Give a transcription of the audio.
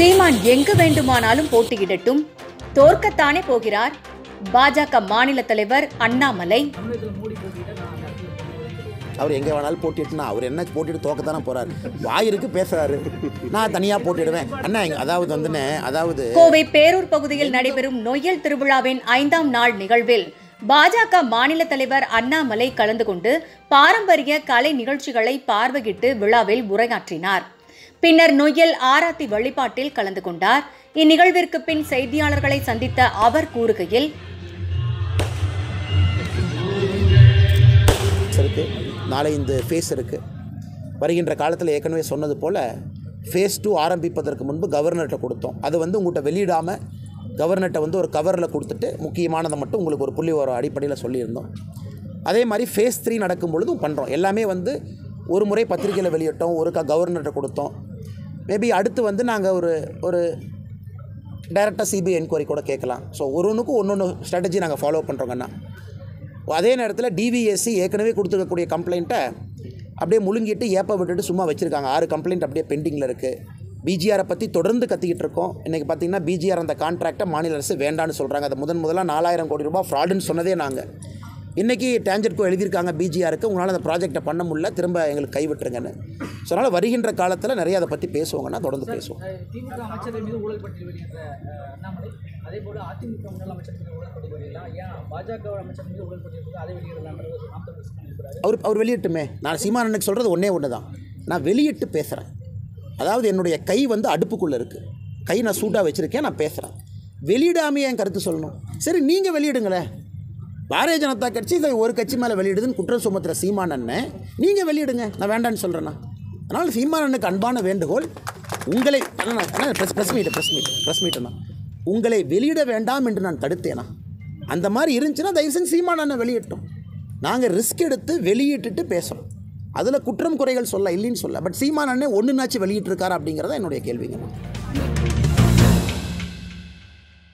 சீமான் எங்கு வேண்டுமானாலும் போட்டியிடட்டும் தோற்கத்தானே போகிறார் பாஜக மாநில தலைவர் அண்ணாமலை அவர் எங்கே வேணாலும் போட்டிட்டுனா அவர் என்ன போட்டிட்டு தோக்கத்தானே போறாரு வாயிருக்கு பேசுறாரு நான் தனியாக போட்டிடுவேன் அண்ணா இங்க- அதாவது வந்துன்னு அதாவது கோவை பேரூர் பகுதியில் நடைபெறும் நொய்யல் திருவிழாவின் ஐந்தாம் நாள் நிகழ்வில் பாஜக மாநில தலைவர் அண்ணாமலை கலந்து கொண்டு பாரம்பரிய கலை நிகழ்ச்சிகளை பார்வையிட்டு விழாவில் உரையாற்றினார் பின்னர் நொய்யல் ஆராத்தி வழிபாட்டில் கலந்து கொண்டார் இந்நிகழ்விற்கு பின் செய்தியாளர்களை சந்தித்த அவர் கூறுகையில் இருக்கு நாளை இந்த ஃபேஸ் இருக்குது வருகின்ற காலத்தில் ஏற்கனவே சொன்னது போல் ஃபேஸ் டூ ஆரம்பிப்பதற்கு முன்பு கவர்னர்கிட்ட கொடுத்தோம் அது வந்து உங்கள்கிட்ட வெளியிடாமல் கவர்னர்கிட்ட வந்து ஒரு கவரில் கொடுத்துட்டு முக்கியமானதை மட்டும் உங்களுக்கு ஒரு புள்ளி ஒரு அடிப்படையில் சொல்லியிருந்தோம் அதே மாதிரி ஃபேஸ் த்ரீ நடக்கும் பொழுதும் பண்ணுறோம் எல்லாமே வந்து ஒரு முறை பத்திரிக்கையில் வெளியிட்டோம் ஒரு க கவர்னர்கிட்ட கொடுத்தோம் மேபி அடுத்து வந்து நாங்கள் ஒரு ஒரு டைரெக்டாக சிபிஐ என்கொயரி கூட கேட்கலாம் ஸோ ஒரு ஒன்றுக்கும் ஒன்று ஒன்று ஸ்ட்ராட்டஜி நாங்கள் ஃபாலோ பண்ணுறோங்கண்ணா அதே நேரத்தில் டிவிஎஸ்சி ஏற்கனவே கொடுத்துருக்கக்கூடிய கம்ப்ளைண்ட்டை அப்படியே முழுங்கிட்டு ஏப்ப விட்டுட்டு சும்மா வச்சுருக்காங்க ஆறு கம்ப்ளைண்ட் அப்படியே பெண்டிங்கில் இருக்குது பிஜிஆரை பற்றி தொடர்ந்து கத்திக்கிட்டு இருக்கோம் இன்றைக்கி பார்த்தீங்கன்னா பிஜிஆர் அந்த கான்ட்ராக்டை மாநில அரசு வேண்டான்னு சொல்கிறாங்க அது முதன் முதலாக நாலாயிரம் கோடி ரூபாய் ஃப்ராடுன்னு சொன்னதே நாங்கள் இன்றைக்கி டேஞ்சர்கோ எழுதியிருக்காங்க பிஜிஆருக்கு உங்களால் அந்த ப்ராஜெக்டை பண்ண முடியல திரும்ப எங்களுக்கு கைவிட்டுருங்கன்னு ஸோ அதனால் வருகின்ற காலத்தில் நிறைய அதை பற்றி பேசுவாங்கன்னா தொடர்ந்து பேசுவோம் திமுக அமைச்சர்கள் மீது ஊழல் பற்றி வருகின்ற அஹ், அண்ணாமலை அதே போல அதிமுக முன்னாள் அமைச்சர் மீது ஊழல் பற்றி வருகிறா ஏன் பாஜக அமைச்சர் மீது ஊழல் பற்றி இருக்குது அதை வெளியிடலான்றது ஒரு நாற்பது வருஷம் இருக்கிறாரு அவர் அவர் வெளியிட்டுமே நான் சீமானனுக்கு சொல்கிறது ஒன்றே ஒன்று தான் நான் வெளியிட்டு பேசுகிறேன் அதாவது என்னுடைய கை வந்து அடுப்புக்குள்ளே இருக்குது கை நான் சூட்டாக வச்சுருக்கேன் நான் பேசுகிறேன் வெளியிடாமையே என் கருத்து சொல்லணும் சரி நீங்கள் வெளியிடுங்களேன் பாரதிய ஜனதா கட்சி இதை ஒரு கட்சி மேலே வெளியிடுதுன்னு குற்றம் சுமத்துற சீமானன்னு நீங்கள் வெளியிடுங்க நான் வேண்டான்னு சொல்கிறேன்னா அதனால் சீமானனுக்கு அன்பான வேண்டுகோள் உங்களை press press meet press meet press மீட்டுண்ணா உங்களை வெளியிட வேண்டாம் என்று நான் தடுத்தேனா அந்த மாதிரி இருந்துச்சுன்னா தயவு செஞ்சு சீமானனை வெளியிட்டோம் நாங்கள் ரிஸ்க் எடுத்து வெளியிட்டுட்டு பேசுகிறோம் அதில் குற்றம் குறைகள் சொல்ல இல்லைன்னு சொல்ல பட் சீமான் அண்ணே ஒன்றுனாச்சும் வெளியிட்டிருக்காரா அப்படிங்கிறத என்னுடைய கேள்விங்க